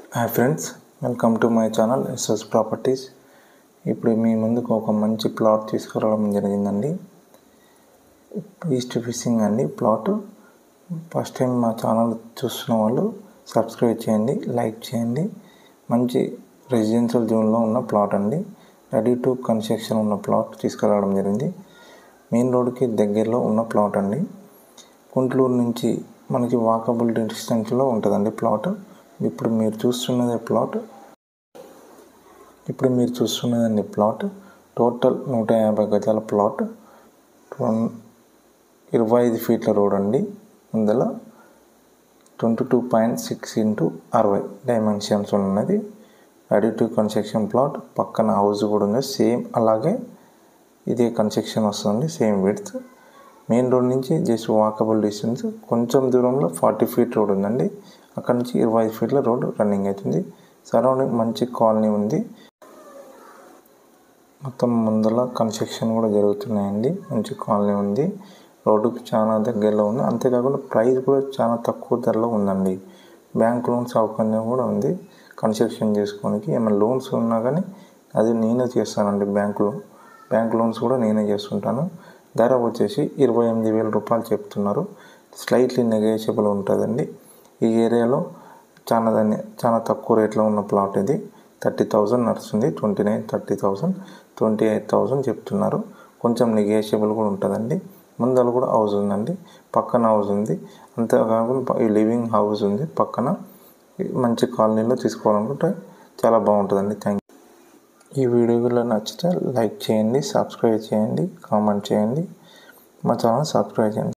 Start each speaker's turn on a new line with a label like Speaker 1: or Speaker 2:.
Speaker 1: hi friends welcome to my channel SS properties ఇప్పుడు మీ ముందుకు ఒక మంచి ప్లాట్ తీసుకురావడం జరిగిందండి ఈస్ట్ ఫిషింగ్ అండి ప్లాట్ ఫస్ట్ టైం మా ఛానల్ చూస్తున్న వాళ్ళు సబ్స్క్రైబ్ చేయండి లైక్ చేయండి మంచి రెసిడెన్షియల్ జోన్లో ఉన్న ప్లాట్ అండి రెడీ టు కన్స్ట్రక్షన్ ఉన్న ప్లాట్ తీసుకురావడం జరిగింది మెయిన్ రోడ్కి దగ్గరలో ఉన్న ప్లాట్ అండి కుంట్లూరు నుంచి మనకి వాకబుల్ డిస్టెన్స్లో ఉంటుందండి ప్లాట్ ఇప్పుడు మీరు చూస్తున్నది ప్లాట్ ఇప్పుడు మీరు చూస్తున్నదండి ప్లాట్ టోటల్ నూట యాభై గజాల ప్లాట్ ట్వం- ఇరవై ఐదు ఫీట్ల రోడ్ అండి ముందల twenty two point six into అరవై డైమెన్షన్స్ ఉన్నది రెడీ టు కన్స్ట్రక్షన్ ప్లాట్ పక్కన హౌస్ కూడా ఉంది సేమ్ అలాగే ఇదే కన్స్ట్రక్షన్ వస్తుంది సేమ్ విడ్త్ మెయిన్ రోడ్ నుంచి జస్ట్ వాకబుల్ డిస్టెన్స్ కొంచెం దూరంలో ఫార్టీ ఫీట్ రోడ్ ఉందండి అక్కడ నుంచి ఇరవై ఐదు ఫీట్ల రోడ్ రన్నింగ్ అవుతుంది సరౌండింగ్ మంచి కాలనీ ఉంది మొత్తం ముందల కన్స్ట్రక్షన్ కూడా జరుగుతున్నాయండి మంచి కాలనీ ఉంది రోడ్డుకి చాలా దగ్గరలో ఉంది అంతేకాకుండా ప్రైస్ కూడా చాలా తక్కువ ధరలో ఉందండి బ్యాంక్ లోన్ సౌకర్యం కూడా ఉంది కన్స్ట్రక్షన్ చేసుకోనికి ఏమైనా లోన్స్ ఉన్నా కానీ అది నేనే చేస్తానండి బ్యాంకులో బ్యాంక్ లోన్స్ కూడా నేనే చేస్తుంటాను ధర వచ్చేసి ఇరవై ఎనిమిది వేల రూపాయలు చెప్తున్నారు స్లైట్లీ నెగోషియబుల్ ఉంటుందండి ఈ ఏరియాలో చాలా దాన్ని చాలా తక్కువ రేట్లో ఉన్న ప్లాట్ ఇది థర్టీ థౌజండ్ నడుస్తుంది twenty nine thirty thousand twenty eight thousand చెప్తున్నారు కొంచెం నెగోషియబుల్ కూడా ఉంటుందండి ముందర కూడా హౌస్ ఉందండి పక్కన హౌస్ ఉంది అంతేకాకుండా ఈ లివింగ్ హౌస్ ఉంది పక్కన మంచి కాలనీలో తీసుకోవాలనుకుంటే చాలా బాగుంటుందండి థ్యాంక్ ఈ వీడియోలో నచ్చితే లైక్ చేయండి సబ్స్క్రైబ్ చేయండి కామెంట్ చేయండి మా ఛానల్ సబ్స్క్రైబ్ చేయండి